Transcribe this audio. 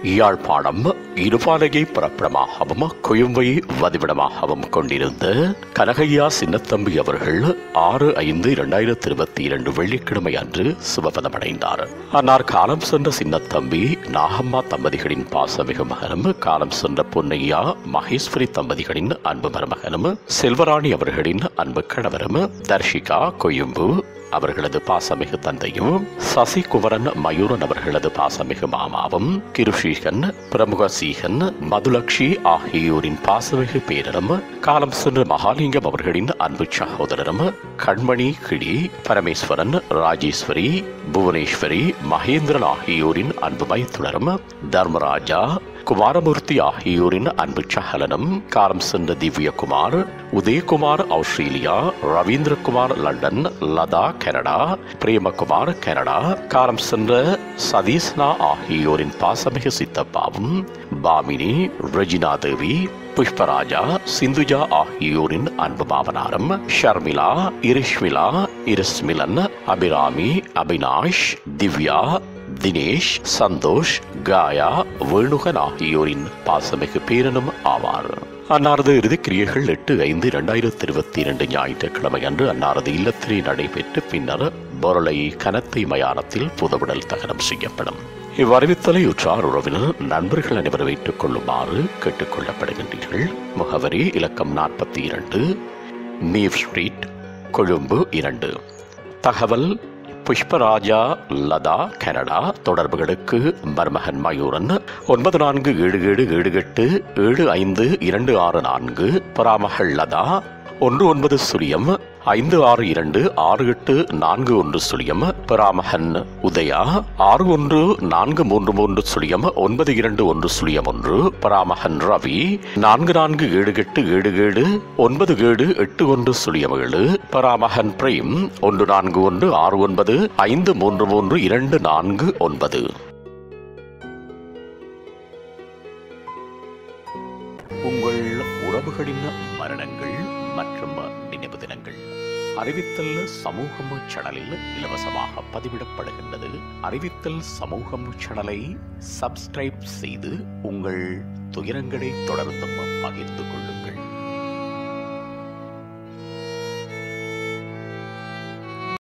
யாழ்ப்பாணம் இருபாலையை பிறப்பிடமாகவும் கொழும்பை வதிவிடமாகவும் கொண்டிருந்த கனகையா சின்னத்தம்பி அவர்கள் ஆறு ஐந்து இரண்டாயிரத்தி இருபத்தி இரண்டு வெள்ளிக்கிழமை அன்று சிவபதமடைந்தார் அன்னார் காலம் சென்ற சின்னத்தம்பி நாகம்மா தம்பதிகளின் பாசமிகு மகனும் காலம் சென்ற பொன்னையா மகேஸ்வரி தம்பதிகளின் அன்பு மருமகனும் செல்வராணி அவர்களின் அன்பு கணவரும் தர்ஷிகா கொழும்பு அவர்களது பாசமிகு தந்தையும் சசிகுமரன் மயூரன் அவர்களது பாசமிகு மாமாவும் கிருஷீகன் பிரமுக சீகன் மதுலக்ஷி ஆகியோரின் பாசமிகு பேரரும் காலம் சென்ற மகாலிங்கம் அவர்களின் அன்பு சகோதரரும் கண்மணி கிளி பரமேஸ்வரன் ராஜேஸ்வரி புவனேஸ்வரி மகேந்திரன் ஆகியோரின் அன்பு மைத்துனரும் தர்மராஜா குமாரமூர்த்தி ஆகியோரின் அன்பு சகலனும் காலம் சென்ற Divyakumar Udayakumar Australia Ravindrakumar London Latha Canada Premakumar Canada காலம் சென்ற சதீஸ்னா ஆகியோரின் பாசமிகு சித்தப்பாவும் பாமினி ரெஜினா தேவி புஷ்பராஜா சிந்துஜா ஆகியோரின் அன்பு பாவனாரும் ஷர்மிளா இரிஷ்மிலா இரிஸ்மிலன் அபிராமி அபினாஷ் திவ்யா தினேஷ் சந்தோஷ் காயா வேணுகன் ஆகியோரின் பாசமிகு பேரனும் ஆவார் அன்னாரது இறுதிக்கிரியைகள் எட்டு ஐந்து இரண்டாயிரத்தி இருபத்தி இரண்டு ஞாயிற்றுக்கிழமை அன்று அன்னாரது இல்லத்திலே நடைபெற்று பின்னர் பொருளை கனத்தை மயானத்தில் புதவிடல் தகனம் செய்யப்படும் இவ்வறிவித்தலை உற்றார் உறவினர் நண்பர்கள் அனைவரும் வைத்துக் கொள்ளுமாறு கேட்டுக் கொள்ளப்படுகின்றீர்கள் முகவரி இலக்கம் நாற்பத்தி இரண்டு மீவ் ஸ்ட்ரீட் கொழும்பு இரண்டு தகவல் புஷ்பராஜா லதா கனடா தொடர்புகளுக்கு மருமகன் மயூரன் ஒன்பது நான்கு ஏழு ஏழு ஏழு எட்டு ஏழு ஐந்து இரண்டு ஆறு நான்கு பராமகள் லதா ஒன்று ஒன்பது சுழியம் ஐந்து ஆறு இரண்டு ஆறு எட்டு நான்கு ஒன்று சுழியம் பராமகன் உதயா ஆறு ஒன்று நான்கு மூன்று மூன்று சுழியம் ஒன்பது இரண்டு ஒன்று சுழியம் ஒன்று பராமகன் ரவி நான்கு நான்கு ஏழு எட்டு ஏழு ஏழு ஒன்பது ஏழு எட்டு ஒன்று சுழியம் ஏழு பராமகன் பிரேம் ஒன்று நான்கு ஒன்று ஆறு ஒன்பது ஐந்து மூன்று மூன்று இரண்டு நான்கு ஒன்பது உங்கள் உறவுகளின் மரணங்கள் மற்றும் நினைவு தினங்கள் அறிவித்தல் சமூகம் சேனலில் இலவசமாக பதிவிடப்படுகின்றது அறிவித்தல் சமூகம் சேனலை சப்ஸ்கிரைப் செய்து உங்கள் துயரங்களை தொடர்ந்தும் பகிர்ந்து கொள்ளுங்கள்